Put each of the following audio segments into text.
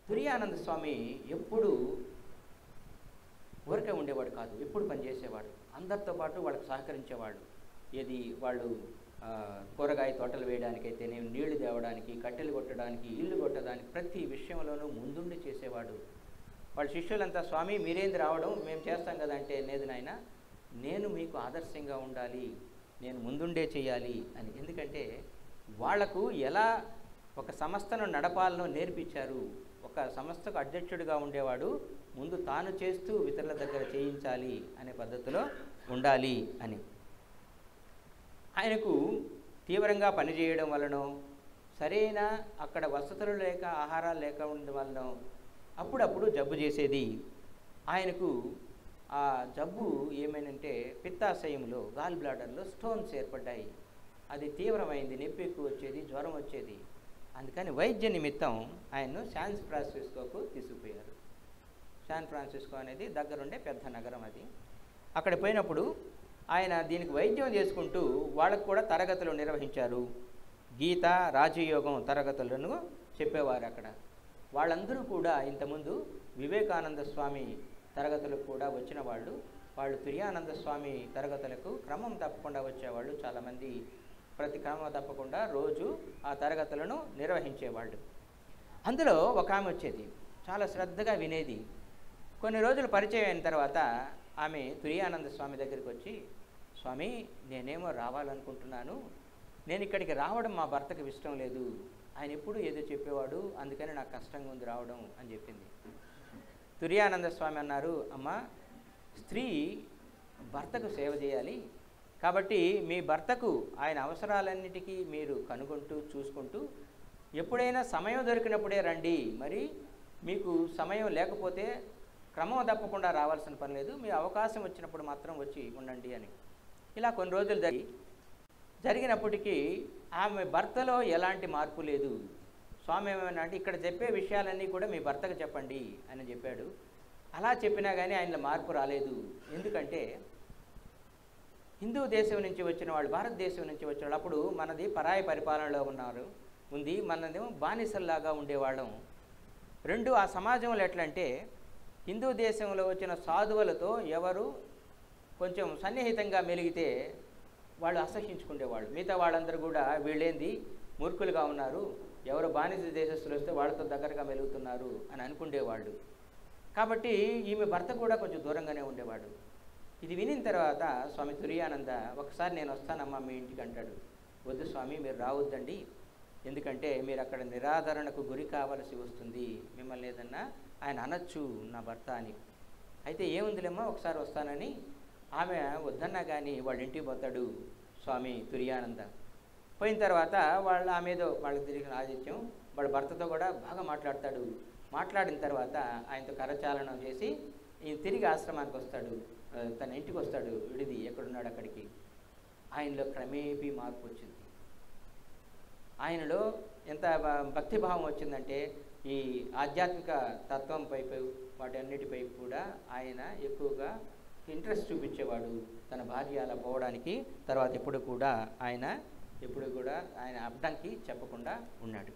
తురియానంద స్వామి ఎప్పుడు ఊరికే ఉండేవాడు కాదు ఎప్పుడు పనిచేసేవాడు అందరితో పాటు వాళ్ళకి సహకరించేవాడు ఏది వాళ్ళు ఆ, కూరగాయ తోటలు వేయడానికైతే నేను నీళ్లు తేవడానికి కట్టెలు కొట్టడానికి ఇల్లు కొట్టడానికి ప్రతి విషయంలోనూ ముందుండి చేసేవాడు వాళ్ళ శిష్యులంతా స్వామి మీరేంది రావడం మేము చేస్తాం కదా అంటే లేదు నాయన నేను మీకు ఆదర్శంగా ఉండాలి నేను ముందుండే చేయాలి అని ఎందుకంటే వాళ్లకు ఎలా ఒక సంస్థను నడపాలనో నేర్పించారు ఒక సంస్థకు అధ్యక్షుడిగా ఉండేవాడు ముందు తాను చేస్తూ ఇతరుల దగ్గర చేయించాలి అనే పద్ధతిలో ఉండాలి అని ఆయనకు తీవ్రంగా పనిచేయడం వలనో సరైన అక్కడ వసతులు లేక ఆహారాలు లేక ఉండడం వలన అప్పుడప్పుడు జబ్బు చేసేది ఆయనకు ఆ జబ్బు ఏమైనంటే పిత్తాశయంలో గాల్ బ్లాడర్లో స్టోన్స్ ఏర్పడ్డాయి అది తీవ్రమైంది నొప్పి ఎక్కువ వచ్చేది జ్వరం వచ్చేది అందుకని వైద్య నిమిత్తం ఆయన్ను శాన్ ఫ్రాన్సిస్కోకు తీసుకుపోయారు శాన్ ఫ్రాన్సిస్కో అనేది దగ్గరుండే పెద్ద నగరం అది అక్కడ పోయినప్పుడు ఆయన దీనికి వైద్యం చేసుకుంటూ వాళ్ళకు కూడా తరగతులు నిర్వహించారు గీత రాజయోగం తరగతులను చెప్పేవారు అక్కడ వాళ్ళందరూ కూడా ఇంతకుముందు వివేకానంద స్వామి తరగతులకు కూడా వచ్చిన వాళ్ళు వాళ్ళు తుర్యానంద స్వామి తరగతులకు క్రమం తప్పకుండా వచ్చేవాళ్ళు చాలామంది ప్రతి క్రమం తప్పకుండా రోజు ఆ తరగతులను నిర్వహించేవాళ్ళు అందులో ఒక ఆమె వచ్చేది చాలా శ్రద్ధగా వినేది కొన్ని రోజులు పరిచయం అయిన తర్వాత ఆమె తురియానంద స్వామి దగ్గరికి వచ్చి స్వామి నేనేమో రావాలనుకుంటున్నాను నేను ఇక్కడికి రావడం మా భర్తకు ఇష్టం లేదు ఆయన ఎప్పుడు ఏదో చెప్పేవాడు అందుకని నాకు కష్టంగా ఉంది రావడం అని చెప్పింది తురియానంద స్వామి అన్నారు అమ్మ స్త్రీ భర్తకు సేవ చేయాలి కాబట్టి మీ భర్తకు ఆయన అవసరాలన్నిటికీ మీరు కనుగొంటూ చూసుకుంటూ ఎప్పుడైనా సమయం దొరికినప్పుడే రండి మరి మీకు సమయం లేకపోతే క్రమం తప్పకుండా రావాల్సిన పని లేదు మీ అవకాశం వచ్చినప్పుడు మాత్రం వచ్చి ఉండండి అని ఇలా కొన్ని రోజులు జరిగి జరిగినప్పటికీ ఆమె భర్తలో ఎలాంటి మార్పు లేదు స్వామి ఏమైనా అంటే ఇక్కడ చెప్పే విషయాలన్నీ కూడా మీ భర్తకు చెప్పండి అని చెప్పాడు అలా చెప్పినా కానీ ఆయనలో మార్పు రాలేదు ఎందుకంటే హిందూ దేశం నుంచి వచ్చిన వాళ్ళు భారతదేశం నుంచి వచ్చిన వాళ్ళు అప్పుడు మనది పరాయి పరిపాలనలో ఉన్నారు ఉంది మనదేమో బానిసల్లాగా ఉండేవాళ్ళం రెండు ఆ సమాజంలో ఎట్లంటే హిందూ దేశంలో వచ్చిన సాధువులతో ఎవరు కొంచెం సన్నిహితంగా మెలిగితే వాళ్ళు అసహించుకునేవాళ్ళు మిగతా వాళ్ళందరూ కూడా వీళ్ళేంది మూర్ఖులుగా ఉన్నారు ఎవరు బానిస దేశస్తులు వస్తే వాళ్ళతో దగ్గరగా మెలుగుతున్నారు అని అనుకునేవాళ్ళు కాబట్టి ఈమె భర్త కూడా కొంచెం దూరంగానే ఉండేవాడు ఇది వినిన తర్వాత స్వామి తురియానంద ఒకసారి నేను వస్తానమ్మా మీ ఇంటికి అంటాడు వద్దు స్వామి మీరు రావద్దండి ఎందుకంటే మీరు అక్కడ నిరాదరణకు గురి కావలసి వస్తుంది మిమ్మల్ని ఏదన్నా ఆయన అనొచ్చు నా భర్త అని అయితే ఏముందిలేమ్మా ఒకసారి వస్తానని ఆమె వద్దన్నా కానీ వాళ్ళ ఇంటికి పోతాడు స్వామి తురియానంద పోయిన తర్వాత వాళ్ళ ఆమె ఏదో వాళ్ళకి తిరిగిన ఆదిత్యం వాళ్ళ భర్తతో కూడా బాగా మాట్లాడతాడు మాట్లాడిన తర్వాత ఆయనతో కరచాలనం చేసి ఈయన తిరిగి ఆశ్రమానికి వస్తాడు ఆ, తన ఇంటికి వస్తాడు విడిది ఎక్కడున్నాడు అక్కడికి ఆయనలో క్రమేపీ మార్పు వచ్చింది ఆయనలో ఎంత భ- భక్తిభావం వచ్చిందంటే ఈ ఆధ్యాత్మిక తత్వం పైపు వాటి అన్నిటిపై కూడా ఆయన ఎక్కువగా ఇంట్రెస్ట్ చూపించేవాడు తన భార్య అలా పోవడానికి తర్వాత ఎప్పుడు కూడా ఆయన ఎప్పుడు కూడా ఆయన అర్థంకి చెప్పకుండా ఉన్నాడు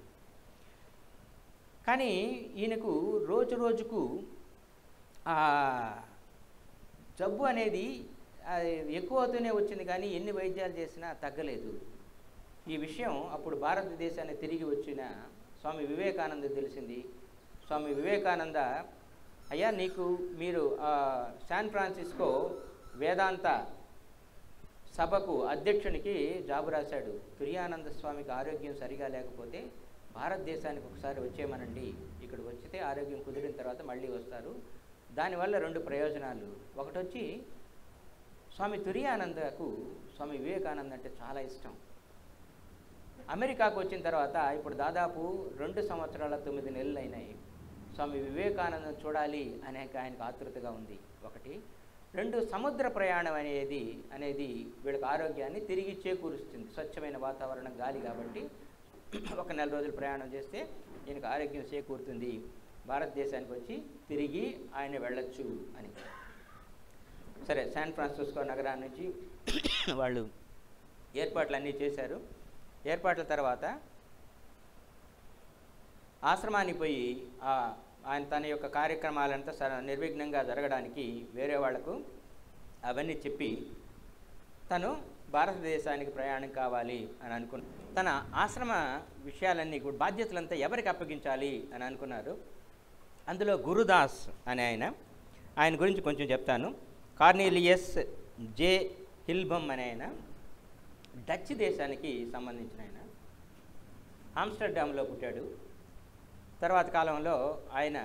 కానీ ఈయనకు రోజు రోజుకు ఆ జబ్బు అనేది అది ఎక్కువ అవుతూనే వచ్చింది కానీ ఎన్ని వైద్యాలు చేసినా తగ్గలేదు ఈ విషయం అప్పుడు భారతదేశాన్ని తిరిగి వచ్చిన స్వామి వివేకానంద తెలిసింది స్వామి వివేకానంద అయ్యా నీకు మీరు ఆ, శాన్ ఫ్రాన్సిస్కో వేదాంత సభకు అధ్యక్షునికి జాబు రాశాడు తుర్యానంద స్వామికి ఆరోగ్యం సరిగా లేకపోతే భారతదేశానికి ఒకసారి వచ్చేయమనండి ఇక్కడ వచ్చితే ఆరోగ్యం కుదిరిన తర్వాత మళ్ళీ వస్తారు దానివల్ల రెండు ప్రయోజనాలు ఒకటి వచ్చి స్వామి తుర్యానందకు స్వామి వివేకానంద అంటే చాలా ఇష్టం అమెరికాకు వచ్చిన తర్వాత ఇప్పుడు దాదాపు రెండు సంవత్సరాల తొమ్మిది నెలలు అయినాయి స్వామి వివేకానందం చూడాలి అనే ఆయనకు ఆతృతగా ఉంది ఒకటి రెండు సముద్ర ప్రయాణం అనేది అనేది వీళ్ళకి ఆరోగ్యాన్ని తిరిగి చేకూరుస్తుంది స్వచ్ఛమైన వాతావరణం గాలి కాబట్టి ఒక నెల రోజులు ప్రయాణం చేస్తే ఈయనకు ఆరోగ్యం చేకూరుతుంది భారతదేశానికి వచ్చి తిరిగి ఆయన వెళ్ళొచ్చు అని సరే శాన్ ఫ్రాన్సిస్కో నగరాన్ని నుంచి వాళ్ళు ఏర్పాట్లు అన్నీ చేశారు ఏర్పాట్ల తర్వాత ఆశ్రమానికి పోయి ఆ ఆయన తన యొక్క కార్యక్రమాలంతా స- నిర్విఘ్నంగా జరగడానికి వేరే వాళ్లకు అవన్నీ చెప్పి తను భారతదేశానికి ప్రయాణం కావాలి అని అనుకున్న తన ఆశ్రమ విషయాలన్నీ కూడా బాధ్యతలంతా ఎవరికి అప్పగించాలి అని అనుకున్నారు అందులో గురుదాస్ అనే ఆయన ఆయన గురించి కొంచెం చెప్తాను కార్నీలియస్ జే హిల్బమ్ అనే ఆయన డచ్ దేశానికి సంబంధించిన ఆయన ఆమ్స్టర్డామ్లో పుట్టాడు తర్వాత కాలంలో ఆయన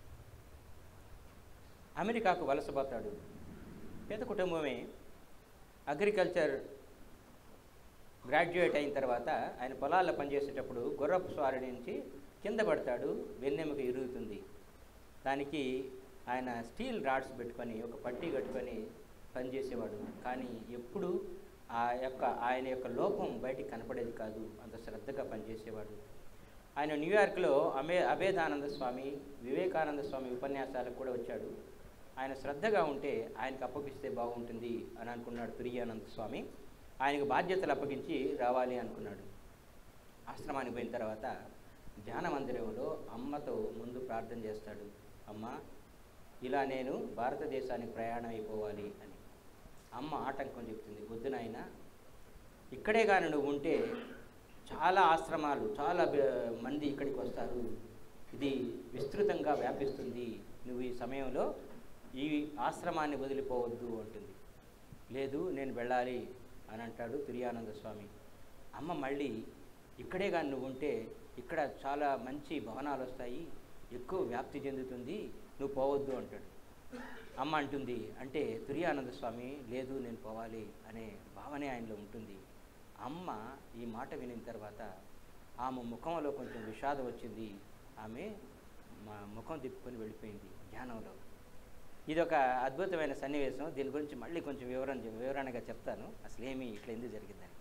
అమెరికాకు వలసపోతాడు పేద కుటుంబమే అగ్రికల్చర్ గ్రాడ్యుయేట్ అయిన తర్వాత ఆయన పొలాల్లో పనిచేసేటప్పుడు గుర్రపు స్వారీ నుంచి కింద పడతాడు వెన్నెముక ఇరుగుతుంది దానికి ఆయన స్టీల్ రాడ్స్ పెట్టుకొని ఒక పట్టీ కట్టుకొని పనిచేసేవాడు కానీ ఎప్పుడు ఆ యొక్క ఆయన యొక్క లోపం బయటికి కనపడేది కాదు అంత శ్రద్ధగా పనిచేసేవాడు ఆయన న్యూయార్క్లో అమే అభేదానంద స్వామి వివేకానంద స్వామి ఉపన్యాసాలకు కూడా వచ్చాడు ఆయన శ్రద్ధగా ఉంటే ఆయనకు అప్పగిస్తే బాగుంటుంది అని అనుకున్నాడు తురియానంద స్వామి ఆయనకు బాధ్యతలు అప్పగించి రావాలి అనుకున్నాడు ఆశ్రమానికి పోయిన తర్వాత ధ్యాన మందిరంలో అమ్మతో ముందు ప్రార్థన చేస్తాడు అమ్మ ఇలా నేను భారతదేశానికి ప్రయాణం అయిపోవాలి అని అమ్మ ఆటంకం చెప్తుంది వద్దు నాయనా ఇక్కడే కానీ నువ్వు ఉంటే చాలా ఆశ్రమాలు చాలా బ- మంది ఇక్కడికి వస్తారు ఇది విస్తృతంగా వ్యాపిస్తుంది నువ్వు ఈ సమయంలో ఈ ఆశ్రమాన్ని వదిలిపోవద్దు అంటుంది లేదు నేను వెళ్ళాలి అని అంటాడు తురియానంద స్వామి అమ్మ మళ్ళీ ఇక్కడే కానీ నువ్వు ఉంటే ఇక్కడ చాలా మంచి భవనాలు వస్తాయి ఎక్కువ వ్యాప్తి చెందుతుంది నువ్వు పోవద్దు అంటాడు అమ్మ అంటుంది అంటే తురియానంద స్వామి లేదు నేను పోవాలి అనే భావనే ఆయనలో ఉంటుంది అమ్మ ఈ మాట వినిన తర్వాత ఆమె ముఖంలో కొంచెం విషాదం వచ్చింది ఆమె మా ముఖం తిప్పుకొని వెళ్ళిపోయింది ధ్యానంలో ఇది ఒక అద్భుతమైన సన్నివేశం దీని గురించి మళ్ళీ కొంచెం వివరణ వివరణగా చెప్తాను అసలు ఏమి ఇట్లా ఎందుకు జరిగిందని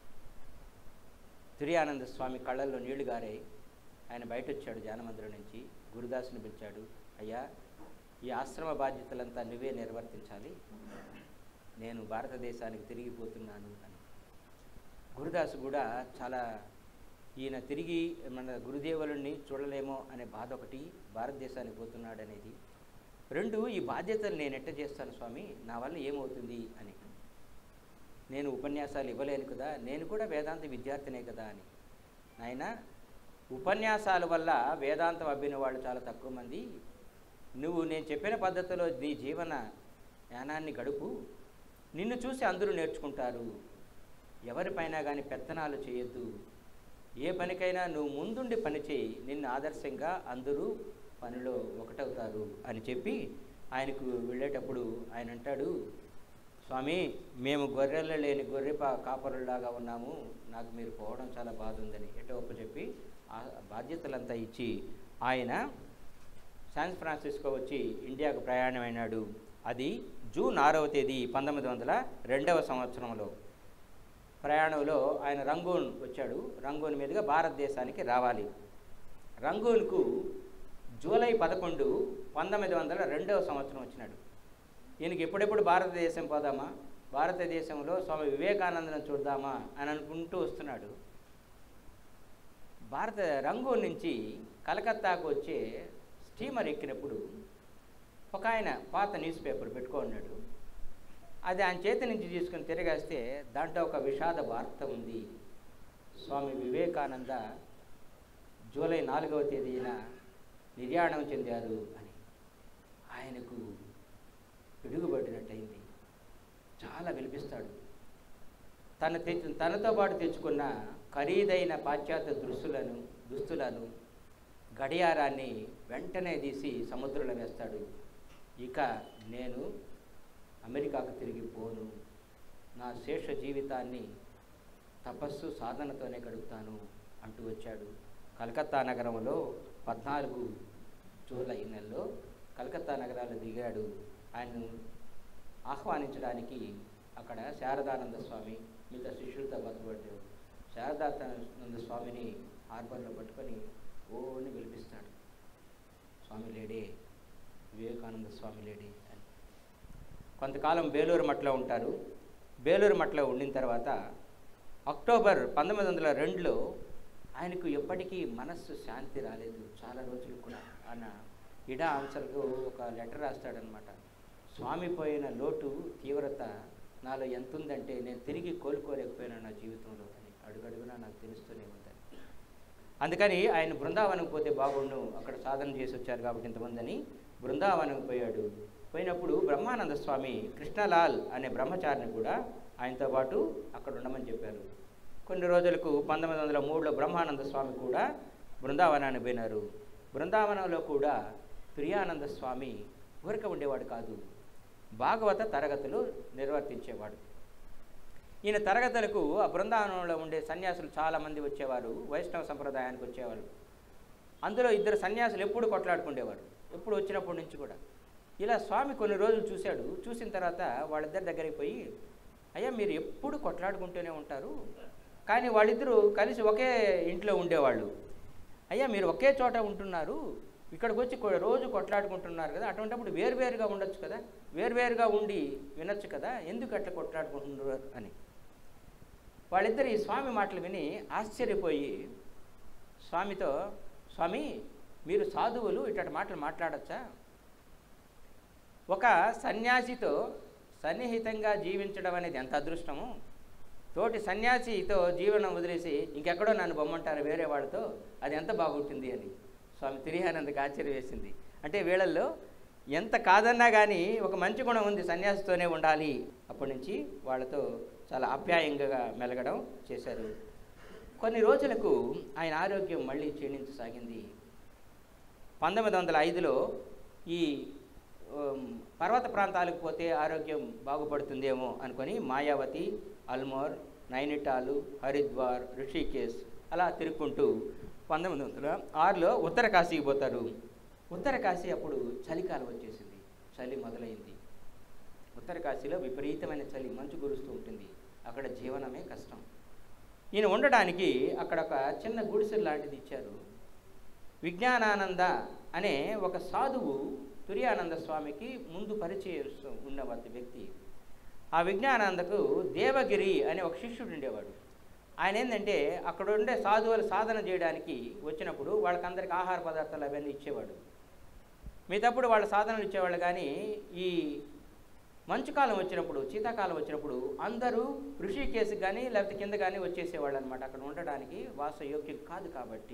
తురియానంద స్వామి కళ్ళల్లో నీళ్లు గారాయి ఆయన బయట వచ్చాడు ధ్యానమందిరం నుంచి గురుదాసుని పిలిచాడు అయ్యా ఈ ఆశ్రమ బాధ్యతలంతా నువ్వే నిర్వర్తించాలి నేను భారతదేశానికి తిరిగిపోతున్నాను అని గురుదాసు కూడా చాలా ఈయన తిరిగి మన గురుదేవులని చూడలేమో అనే బాధ ఒకటి భారతదేశానికి పోతున్నాడు అనేది రెండు ఈ బాధ్యతలు నేను ఎట్ట చేస్తాను స్వామి నా వల్ల ఏమవుతుంది అని నేను ఉపన్యాసాలు ఇవ్వలేను కదా నేను కూడా వేదాంత విద్యార్థినే కదా అని నాయన ఉపన్యాసాల వల్ల వేదాంతం అబ్బిన వాళ్ళు చాలా తక్కువ మంది నువ్వు నేను చెప్పిన పద్ధతిలో నీ జీవన యానాన్ని గడుపు నిన్ను చూసి అందరూ నేర్చుకుంటారు ఎవరిపైన కానీ పెత్తనాలు చేయొద్దు ఏ పనికైనా నువ్వు ముందుండి పని చేయి నిన్ను ఆదర్శంగా అందరూ పనిలో ఒకటవుతారు అని చెప్పి ఆయనకు వెళ్ళేటప్పుడు ఆయన అంటాడు స్వామి మేము గొర్రెలు లేని గొర్రె పా కాపరులాగా ఉన్నాము నాకు మీరు పోవడం చాలా బాధ ఉందని ఎటో చెప్పి ఆ బాధ్యతలంతా ఇచ్చి ఆయన శాన్ ఫ్రాన్సిస్కో వచ్చి ఇండియాకు ప్రయాణమైనాడు అది జూన్ ఆరవ తేదీ పంతొమ్మిది వందల రెండవ సంవత్సరంలో ప్రయాణంలో ఆయన రంగూన్ వచ్చాడు రంగూన్ మీదుగా భారతదేశానికి రావాలి రంగూన్కు జూలై పదకొండు పంతొమ్మిది వందల రెండవ సంవత్సరం వచ్చినాడు ఈయనకి ఎప్పుడెప్పుడు భారతదేశం పోదామా భారతదేశంలో స్వామి వివేకానందను చూద్దామా అని అనుకుంటూ వస్తున్నాడు భారత రంగూన్ నుంచి కలకత్తాకు వచ్చే స్టీమర్ ఎక్కినప్పుడు ఒక ఆయన పాత న్యూస్ పేపర్ పెట్టుకున్నాడు అది ఆయన చేతి నుంచి తీసుకుని తిరగేస్తే దాంట్లో ఒక విషాద వార్త ఉంది స్వామి వివేకానంద జూలై నాలుగవ తేదీన నిర్యాణం చెందారు అని ఆయనకు పిడుగుపడినట్టయింది చాలా విలిపిస్తాడు తన తెచ్చి తనతో పాటు తెచ్చుకున్న ఖరీదైన పాశ్చాత్య దుస్తులను దుస్తులను గడియారాన్ని వెంటనే తీసి సముద్రంలో వేస్తాడు ఇక నేను అమెరికాకు తిరిగి పోను నా శేష జీవితాన్ని తపస్సు సాధనతోనే గడుపుతాను అంటూ వచ్చాడు కలకత్తా నగరంలో పద్నాలుగు జూలై నెలలో కలకత్తా నగరాలు దిగాడు ఆయన్ను ఆహ్వానించడానికి అక్కడ శారదానంద స్వామి మిగతా శిష్యులతో బతకబడ్డాడు శారదానంద స్వామిని హార్బర్లో పట్టుకొని ఓని పిలిపిస్తాడు స్వామి లేడే వివేకానంద స్వామి లేడే అని కొంతకాలం బేలూరు మఠలో ఉంటారు బేలూరు మఠలో ఉండిన తర్వాత అక్టోబర్ పంతొమ్మిది వందల రెండులో ఆయనకు ఎప్పటికీ మనస్సు శాంతి రాలేదు చాలా రోజులు కూడా ఆయన ఇడా ఆన్సర్కు ఒక లెటర్ రాస్తాడనమాట స్వామి పోయిన లోటు తీవ్రత నాలో ఎంత ఉందంటే నేను తిరిగి కోలుకోలేకపోయినా నా జీవితంలో అని అడుగడుగునా నాకు తెలుస్తూనే ఉందని అందుకని ఆయన బృందావనం పోతే బాగుండు అక్కడ సాధన చేసి వచ్చారు కాబట్టి ఇంతమందని బృందావనం పోయాడు పోయినప్పుడు బ్రహ్మానంద స్వామి కృష్ణలాల్ అనే బ్రహ్మచారిని కూడా ఆయనతో పాటు అక్కడ ఉండమని చెప్పారు కొన్ని రోజులకు పంతొమ్మిది వందల మూడులో బ్రహ్మానంద స్వామి కూడా బృందావనానికి పోయినారు బృందావనంలో కూడా ప్రియానంద స్వామి ఊరిక ఉండేవాడు కాదు భాగవత తరగతులు నిర్వర్తించేవాడు ఈయన తరగతులకు ఆ బృందావనంలో ఉండే సన్యాసులు చాలామంది వచ్చేవారు వైష్ణవ సంప్రదాయానికి వచ్చేవారు అందులో ఇద్దరు సన్యాసులు ఎప్పుడు కొట్లాడుకుండేవారు ఎప్పుడు వచ్చినప్పటి నుంచి కూడా ఇలా స్వామి కొన్ని రోజులు చూశాడు చూసిన తర్వాత వాళ్ళిద్దరి దగ్గరికి పోయి అయ్యా మీరు ఎప్పుడు కొట్లాడుకుంటూనే ఉంటారు కానీ వాళ్ళిద్దరూ కలిసి ఒకే ఇంట్లో ఉండేవాళ్ళు అయ్యా మీరు ఒకే చోట ఉంటున్నారు ఇక్కడికి వచ్చి కొ- రోజు కొట్లాడుకుంటున్నారు కదా అటువంటిప్పుడు వేరువేరుగా ఉండొచ్చు కదా వేరువేరుగా ఉండి వినొచ్చు కదా ఎందుకు అట్లా కొట్లాడుకుంటున్నారు అని వాళ్ళిద్దరు ఈ స్వామి మాటలు విని ఆశ్చర్యపోయి స్వామితో స్వామి మీరు సాధువులు ఇట్లాంటి మాటలు మాట్లాడచ్చా ఒక సన్యాసితో సన్నిహితంగా జీవించడం అనేది ఎంత అదృష్టము తోటి సన్యాసితో జీవనం వదిలేసి ఇంకెక్కడో నన్ను బొమ్మంటారు వేరే వాళ్ళతో అది ఎంత బాగుంటుంది అని స్వామి తిరిహానందకి ఆశ్చర్యం వేసింది అంటే వీళ్ళల్లో ఎంత కాదన్నా కానీ ఒక మంచి గుణం ఉంది సన్యాసితోనే ఉండాలి అప్పటి నుంచి వాళ్ళతో చాలా ఆప్యాయంగా మెలగడం చేశారు కొన్ని రోజులకు ఆయన ఆరోగ్యం మళ్ళీ క్షీణించసాగింది పంతొమ్మిది వందల ఐదులో ఈ ఉమ్, పర్వత ప్రాంతాలకు పోతే ఆరోగ్యం బాగుపడుతుందేమో అనుకొని మాయావతి అల్మోర్ నైనిటాలు హరిద్వార్ ఋషికేశ్ అలా తిరుక్కుంటూ పంతొమ్మిది వందల ఆరులో ఉత్తర కాశీకి పోతారు ఉత్తర కాశీ అప్పుడు చలికాలం వచ్చేసింది చలి మొదలైంది ఉత్తర కాశీలో విపరీతమైన చలి మంచు కురుస్తూ ఉంటుంది అక్కడ జీవనమే కష్టం ఈయన ఉండడానికి అక్కడ ఒక చిన్న గుడిసె లాంటిది ఇచ్చారు విజ్ఞానానంద అనే ఒక సాధువు తుర్యానంద స్వామికి ముందు పరిచయం ఉన్న వ్యక్తి ఆ విజ్ఞానానందకు దేవగిరి అనే ఒక శిష్యుడు ఉండేవాడు ఆయన ఏంటంటే అక్కడ ఉండే సాధువులు సాధన చేయడానికి వచ్చినప్పుడు వాళ్ళకందరికి ఆహార పదార్థాలు అవన్నీ ఇచ్చేవాడు మిగతాప్పుడు వాళ్ళ సాధనలు ఇచ్చేవాళ్ళు కానీ ఈ మంచు కాలం వచ్చినప్పుడు శీతాకాలం వచ్చినప్పుడు అందరూ ఋషికేశ్ కానీ లేకపోతే కింద కానీ వచ్చేసేవాళ్ళు అనమాట అక్కడ ఉండడానికి వాస యోగ్యం కాదు కాబట్టి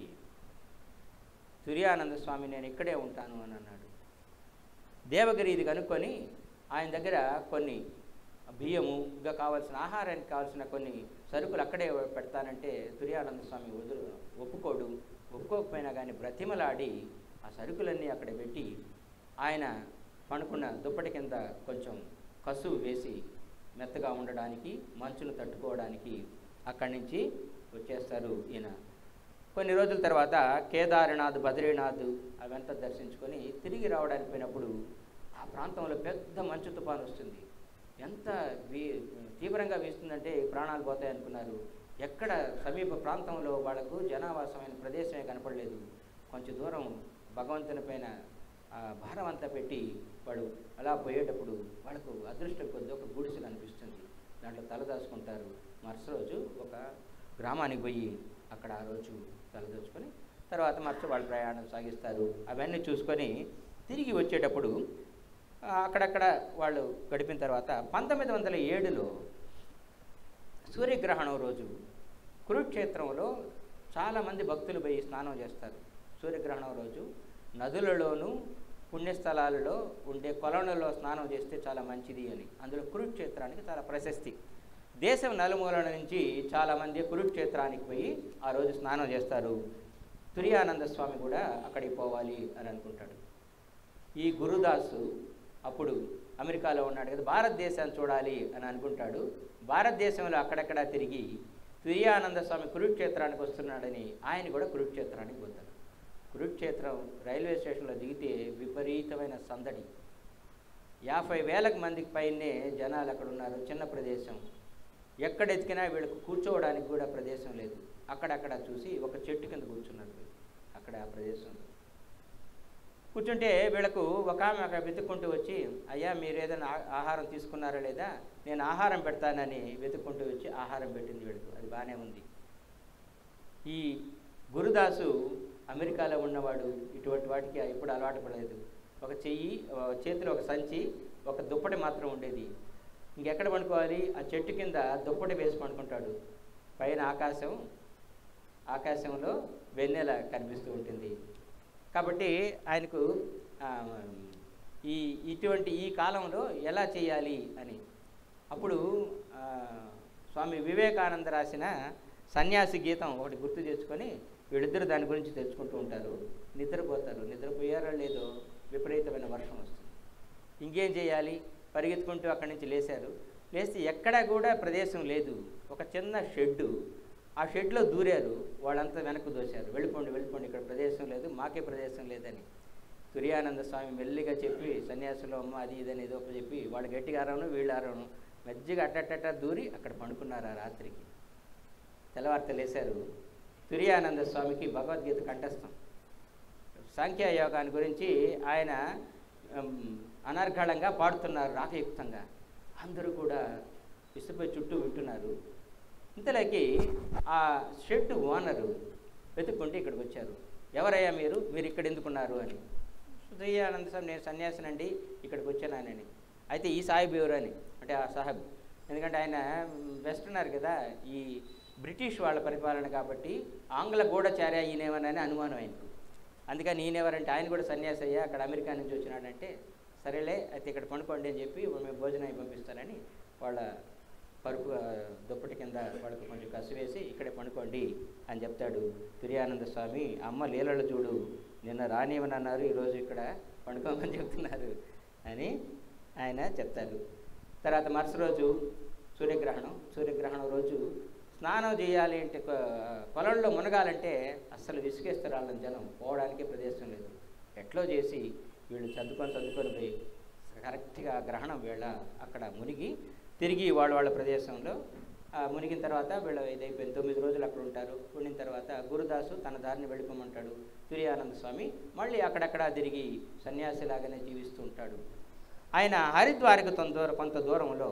సూర్యానంద స్వామి నేను ఇక్కడే ఉంటాను అని అన్నాడు దేవగిరి ఇది కనుక్కొని ఆయన దగ్గర కొన్ని బియ్యము ఇంకా కావాల్సిన ఆహారానికి కావాల్సిన కొన్ని సరుకులు అక్కడే పెడతానంటే తుర్యానంద స్వామి వదులు ఒప్పుకోడు ఒప్పుకోకపోయినా కానీ బ్రతిమలాడి ఆ సరుకులన్నీ అక్కడ పెట్టి ఆయన పడుకున్న దుప్పటి కింద కొంచెం కసువు వేసి మెత్తగా ఉండడానికి మంచును తట్టుకోవడానికి అక్కడి నుంచి వచ్చేస్తారు ఈయన కొన్ని రోజుల తర్వాత కేదార్నాథ్ బద్రీనాథ్ అవంతా దర్శించుకొని తిరిగి రావడానికి పోయినప్పుడు ఆ ప్రాంతంలో పెద్ద మంచు తుఫాను వస్తుంది ఎంత వీ తీవ్రంగా వీస్తుందంటే ప్రాణాలు పోతాయి అనుకున్నారు ఎక్కడ సమీప ప్రాంతంలో వాళ్లకు జనావాసమైన ప్రదేశమే కనపడలేదు కొంచెం దూరం భగవంతుని పైన ఆ భారం అంతా పెట్టి వాడు అలా పోయేటప్పుడు వాళ్ళకు అదృష్టం కొద్ది ఒక గుడిసె కనిపిస్తుంది దాంట్లో తలదాచుకుంటారు మరుసటి రోజు ఒక గ్రామానికి పోయి అక్కడ ఆ రోజు తలదాచుకొని తర్వాత మరుసటి వాళ్ళు ప్రయాణం సాగిస్తారు అవన్నీ చూసుకొని తిరిగి వచ్చేటప్పుడు ఆ, అక్కడక్కడ వాళ్ళు గడిపిన తర్వాత పంతొమ్మిది వందల ఏడులో సూర్యగ్రహణం రోజు కురుక్షేత్రంలో చాలామంది భక్తులు పోయి స్నానం చేస్తారు సూర్యగ్రహణం రోజు నదులలోనూ పుణ్యస్థలాలలో ఉండే కొలనులలో స్నానం చేస్తే చాలా మంచిది అని అందులో కురుక్షేత్రానికి చాలా ప్రశస్తి దేశం నలుమూలల నుంచి చాలామంది కురుక్షేత్రానికి పోయి ఆ రోజు స్నానం చేస్తారు తుర్యానంద స్వామి కూడా అక్కడికి పోవాలి అని అనుకుంటాడు ఈ గురుదాసు అప్పుడు అమెరికాలో ఉన్నాడు కదా భారతదేశాన్ని చూడాలి అని అనుకుంటాడు భారతదేశంలో అక్కడక్కడ తిరిగి తుర్యానంద స్వామి కురుక్షేత్రానికి వస్తున్నాడని ఆయన కూడా కురుక్షేత్రానికి పోతాడు కురుక్షేత్రం రైల్వే స్టేషన్లో దిగితే విపరీతమైన సందడి యాభై వేలకు మందికి పైనే జనాలు అక్కడ ఉన్నారు చిన్న ప్రదేశం ఎక్కడ ఎతికినా వీళ్ళకు కూర్చోవడానికి కూడా ప్రదేశం లేదు అక్కడక్కడ చూసి ఒక చెట్టు కింద కూర్చున్నారు వీళ్ళు. అక్కడ ఆ ప్రదేశంలో కూర్చుంటే వీళ్ళకు ఒక ఆమె అక్కడ వెతుక్కుంటూ వచ్చి అయ్యా మీరు ఏదైనా ఆ- ఆహారం తీసుకున్నారా లేదా నేను ఆహారం పెడతానని వెతుక్కుంటూ వచ్చి ఆహారం పెట్టింది వీళ్ళకు అది బాగానే ఉంది ఈ గురుదాసు అమెరికాలో ఉన్నవాడు ఇటువంటి వాటికి ఎప్పుడు అలవాటు పడలేదు ఒక చెయ్యి ఆ, చేతిలో ఒక సంచి ఒక దుప్పటి మాత్రం ఉండేది ఇంకెక్కడ పండుకోవాలి ఆ చెట్టు కింద దుప్పటి వేసి పండుకుంటాడు పైన ఆకాశం ఆకాశంలో వెన్నెల కనిపిస్తూ ఉంటుంది కాబట్టి ఆయనకు ఆ, ఈ ఇటువంటి ఈ కాలంలో ఎలా చేయాలి అని అప్పుడు ఆ, స్వామి వివేకానంద రాసిన సన్యాసి గీతం ఒకటి గుర్తు తెచ్చుకొని వీళ్ళిద్దరు దాని గురించి తెచ్చుకుంటూ ఉంటారు నిద్రపోతారు నిద్రపోయారో లేదో విపరీతమైన వర్షం వస్తుంది ఇంకేం చేయాలి పరిగెత్తుకుంటూ అక్కడి నుంచి లేచారు లేచి ఎక్కడా కూడా ప్రదేశం లేదు ఒక చిన్న షెడ్డు ఆ షెడ్లో దూరారు వాళ్ళంతా వెనక్కు దోశారు వెళ్ళిపోండి వెళ్ళిపోండి ఇక్కడ ప్రదేశం లేదు మాకే ప్రదేశం లేదని తురియానంద స్వామి మెల్లిగా చెప్పి సన్యాసులు అమ్మ అది ఇదని ఏదో ఒకటి చెప్పి వాళ్ళు గట్టిగా ఆరవను వీళ్ళు ఆరవను మధ్యగా అట్టట్టట దూరి అక్కడ పండుకున్నారు ఆ రాత్రికి తెల్లవారితే లేశారు తురియానంద స్వామికి భగవద్గీత కంఠస్థం సాంఖ్యయోగాన్ని గురించి ఆయన ఉమ్, అనర్గళంగా పాడుతున్నారు రాగయుక్తంగా అందరూ కూడా ఇసుపై చుట్టూ వింటున్నారు ఇంతలోకి ఆ షెడ్ ఓనరు వెతుక్కుంటే ఇక్కడికి వచ్చారు ఎవరయ్యా మీరు మీరు ఇక్కడ ఎందుకున్నారు అని సుదయానంద స్వామి నేను సన్యాసినండి ఇక్కడికి వచ్చానని అయితే ఈ సాహిబ్ ఎవరు అని అంటే ఆ సాహెబ్ ఎందుకంటే ఆయన వెస్టర్నర్ కదా ఈ బ్రిటిష్ వాళ్ళ పరిపాలన కాబట్టి ఆంగ్ల గూఢచార్య ఈయనేమనని అనుమానం ఆయనకు అందుకని ఈయనెవరంటే ఆయన కూడా సన్యాసి అయ్యా అక్కడ అమెరికా నుంచి వచ్చినాడంటే సరేలే అయితే ఇక్కడ పండుకోండి అని చెప్పి మేము భోజనం పంపిస్తానని వాళ్ళ పరుపు ఆ, దుప్పటి కింద వాళ్ళకి కొంచెం కసి వేసి ఇక్కడే పండుకోండి అని చెప్తాడు తుర్యానంద స్వామి అమ్మ లీలలు చూడు నిన్న రానివ్వని అన్నారు ఈరోజు ఇక్కడ పండుకోమని చెప్తున్నారు అని ఆయన చెప్తారు తర్వాత మరుసటి రోజు సూర్యగ్రహణం సూర్యగ్రహణం రోజు స్నానం చేయాలి అంటే కొ- పొలంలో మునగాలంటే అస్సలు విసిగేస్తారు వాళ్ళని జనం పోవడానికి ప్రదేశం లేదు ఎట్లో చేసి వీళ్ళు చదువుకొని చదువుకొని పోయి కరెక్ట్గా గ్రహణం వేళ అక్కడ మునిగి తిరిగి వాళ్ళ వాళ్ళ ప్రదేశంలో ఆ, మునిగిన తర్వాత వీళ్ళు ఇదైపోయింది తొమ్మిది రోజులు అక్కడ ఉంటారు ఉండిన తర్వాత గురుదాసు తన దారిని వెళ్ళిపోమంటాడు తుర్యానంద స్వామి మళ్ళీ అక్కడక్కడ తిరిగి సన్యాసిలాగానే జీవిస్తూ ఉంటాడు ఆయన హరిద్వార్కి కొంత దూరం కొంత దూరంలో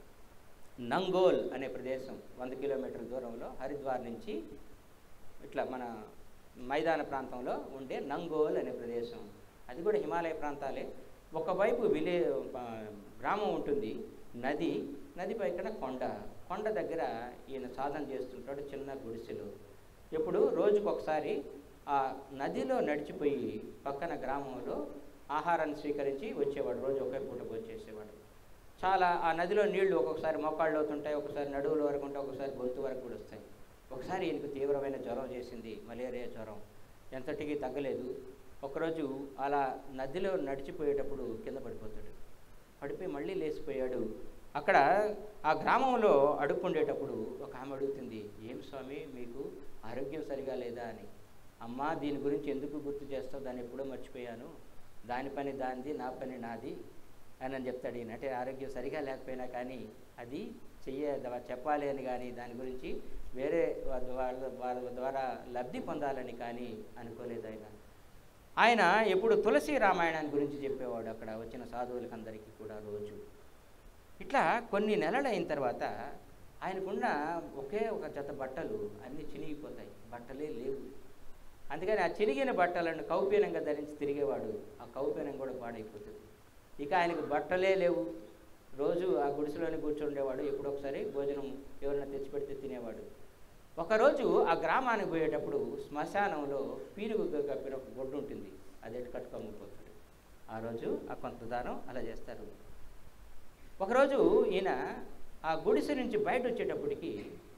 నంగోల్ అనే ప్రదేశం వంద కిలోమీటర్ల దూరంలో హరిద్వార్ నుంచి ఇట్లా మన మైదాన ప్రాంతంలో ఉండే నంగోల్ అనే ప్రదేశం అది కూడా హిమాలయ ప్రాంతాలే ఒకవైపు విలే ఆ, గ్రామం ఉంటుంది నది నది పైన కొండ కొండ దగ్గర ఈయన సాధన చేస్తుంటాడు చిన్న గుడిసెలో ఎప్పుడు రోజుకు ఒకసారి ఆ నదిలో నడిచిపోయి పక్కన గ్రామంలో ఆహారాన్ని స్వీకరించి వచ్చేవాడు రోజు ఒకే పూట వచ్చేసేవాడు చాలా ఆ నదిలో నీళ్లు ఒక్కొక్కసారి మోకాళ్ళు అవుతుంటాయి ఒకసారి నడువుల వరకు ఉంటాయి ఒకసారి గొంతు వరకు కూడా వస్తాయి ఒకసారి ఈయనకు తీవ్రమైన జ్వరం చేసింది మలేరియా జ్వరం ఎంతటికి తగ్గలేదు ఒకరోజు అలా నదిలో నడిచిపోయేటప్పుడు కింద పడిపోతాడు పడిపోయి మళ్ళీ లేచిపోయాడు అక్కడ ఆ గ్రామంలో అడుక్కుండేటప్పుడు ఒక ఆమె అడుగుతుంది ఏం స్వామి మీకు ఆరోగ్యం సరిగా లేదా అని అమ్మా దీని గురించి ఎందుకు గుర్తు చేస్తావు దాన్ని ఎప్పుడో మర్చిపోయాను దాని పని దానిది నా పని నాది అని అని చెప్తాడు ఈయన అంటే ఆరోగ్యం సరిగా లేకపోయినా కానీ అది చెయ్య ద- చెప్పాలి అని కానీ దాని గురించి వేరే వా- వాళ్ళ వాళ్ళ ద్వారా లబ్ధి పొందాలని కానీ అనుకోలేదు ఆయన ఆయన ఎప్పుడు తులసి రామాయణాన్ని గురించి చెప్పేవాడు అక్కడ వచ్చిన సాధువులకి అందరికీ కూడా రోజు ఇట్లా కొన్ని నెలలు అయిన తర్వాత ఆయనకున్న ఒకే ఒక జత బట్టలు అన్నీ చినిగిపోతాయి బట్టలే లేవు అందుకని ఆ చిరిగిన బట్టలను కౌపీనంగా ధరించి తిరిగేవాడు ఆ కౌపీనం కూడా పాడైపోతుంది ఇక ఆయనకు బట్టలే లేవు రోజు ఆ గుడిసెలోనే కూర్చుండేవాడు ఎప్పుడో ఒకసారి భోజనం ఎవరైనా తెచ్చిపెడితే తినేవాడు ఒకరోజు ఆ గ్రామానికి పోయేటప్పుడు శ్మశానంలో పీనుగు కప్పిన ఒక గొడ్డు ఉంటుంది అది ఎటు కట్టుకోకపోతాడు ఆ రోజు ఆ కొంత దానం అలా చేస్తారు ఒకరోజు ఈయన ఆ గుడిసె నుంచి బయట వచ్చేటప్పటికి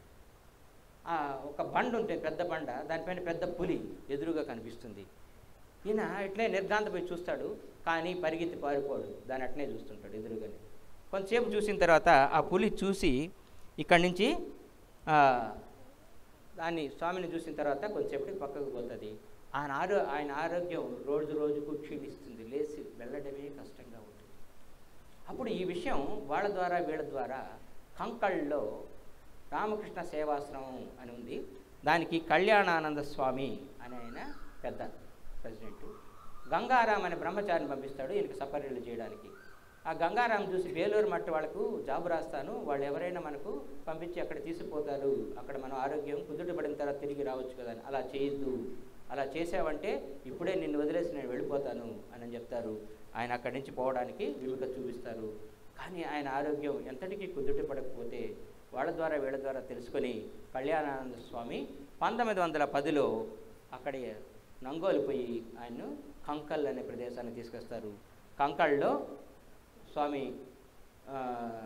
ఆ ఒక బండ ఉంటుంది పెద్ద బండ దానిపైన పెద్ద పులి ఎదురుగా కనిపిస్తుంది ఈయన ఇట్లే నిర్గాంతపై చూస్తాడు కానీ పరిగెత్తి పారిపోడు దాన్ని అట్నే చూస్తుంటాడు ఎదురుగానే కొంతసేపు చూసిన తర్వాత ఆ పులి చూసి ఇక్కడి నుంచి ఆ, దాన్ని స్వామిని చూసిన తర్వాత కొంతసేపటికి పక్కకు పోతుంది ఆయన ఆరో ఆయన ఆరోగ్యం రోజు రోజుకు క్షీణిస్తుంది లేచి వెళ్ళడమే కష్టంగా ఉంటుంది అప్పుడు ఈ విషయం వాళ్ళ ద్వారా వీళ్ళ ద్వారా కంకళ్ళలో రామకృష్ణ సేవాశ్రమం అని ఉంది దానికి కళ్యాణానంద స్వామి అని ఆయన పెద్ద ప్రెసిడెంట్ గంగారాం అనే బ్రహ్మచారిని పంపిస్తాడు ఈయనకి సపర్యలు చేయడానికి ఆ గంగారాం చూసి బేలూరు మట్టి వాళ్ళకు జాబు రాస్తాను వాళ్ళు ఎవరైనా మనకు పంపించి అక్కడ తీసుకుపోతారు అక్కడ మనం ఆరోగ్యం కుదుటపడిన తర్వాత తిరిగి రావచ్చు కదా అని అలా చేయొద్దు అలా చేసావంటే ఇప్పుడే నిన్ను వదిలేసి నేను వెళ్ళిపోతాను అని చెప్తారు ఆయన అక్కడి నుంచి పోవడానికి విముఖ చూపిస్తారు కానీ ఆయన ఆరోగ్యం ఎంతటికీ కుదుట పడకపోతే వాళ్ళ ద్వారా వీళ్ళ ద్వారా తెలుసుకొని కళ్యాణానంద స్వామి పంతొమ్మిది వందల పదిలో అక్కడి నంగోలు పోయి ఆయన్ను కంకల్ అనే ప్రదేశాన్ని తీసుకొస్తారు కంకల్లో స్వామి ఆ,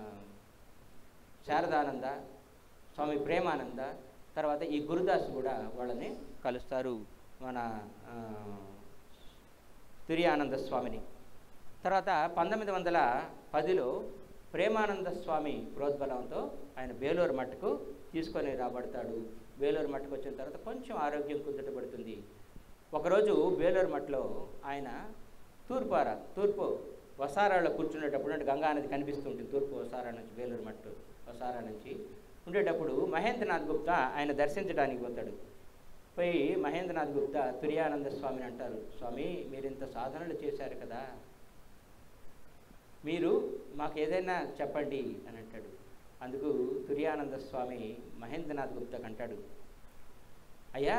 శారదానంద స్వామి ప్రేమానంద తర్వాత ఈ గురుదాస్ కూడా వాళ్ళని కలుస్తారు మన ఆ, తుర్యానంద స్వామిని తర్వాత పంతొమ్మిది వందల పదిలో ప్రేమానంద స్వామి ప్రోద్బలంతో ఆయన బేలూరు మట్టుకు తీసుకొని రాబడతాడు బేలూరు మట్టుకు వచ్చిన తర్వాత కొంచెం ఆరోగ్యం కుదుటపడుతుంది ఒకరోజు బేలూరు మట్టులో ఆయన తూర్పార తూర్పు వసారాలో కూర్చునేటప్పుడు అంటే గంగా నది కనిపిస్తుంటుంది తూర్పు వసారా నుంచి బేలూరు మట్టు వసారా నుంచి ఉండేటప్పుడు మహేంద్రనాథ్ గుప్తా ఆయన దర్శించడానికి పోతాడు పోయి మహేంద్రనాథ్ గుప్తా తుర్యానంద స్వామిని అంటారు స్వామి మీరు ఇంత సాధనలు చేశారు కదా మీరు మాకు ఏదైనా చెప్పండి అని అంటాడు అందుకు తుర్యానంద స్వామి మహేంద్రనాథ్ గుప్తాకు అంటాడు అయ్యా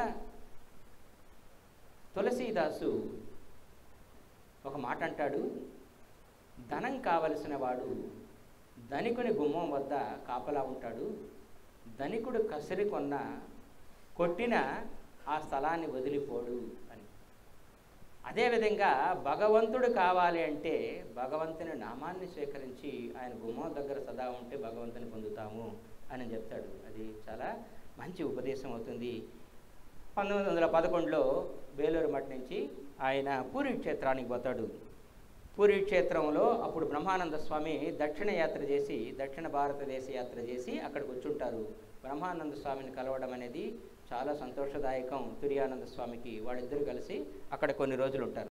తులసీదాసు ఒక మాట అంటాడు ధనం కావలసిన వాడు ధనికుని గుమ్మం వద్ద కాపలా ఉంటాడు ధనికుడు కసిరి కొన్న కొట్టిన ఆ స్థలాన్ని వదిలిపోడు అని అదేవిధంగా భగవంతుడు కావాలి అంటే భగవంతుని నామాన్ని స్వీకరించి ఆయన గుమ్మం దగ్గర సదా ఉంటే భగవంతుని పొందుతాము అని చెప్తాడు అది చాలా మంచి ఉపదేశం అవుతుంది పంతొమ్మిది వందల పదకొండులో బేలూరు మఠ్ నుంచి ఆయన పూరి క్షేత్రానికి పోతాడు పూరి క్షేత్రంలో అప్పుడు బ్రహ్మానంద స్వామి దక్షిణ యాత్ర చేసి దక్షిణ భారతదేశ యాత్ర చేసి అక్కడికి వచ్చుంటారు బ్రహ్మానంద స్వామిని కలవడం అనేది చాలా సంతోషదాయకం తుర్యానంద స్వామికి వాళ్ళిద్దరు కలిసి అక్కడ కొన్ని రోజులు ఉంటారు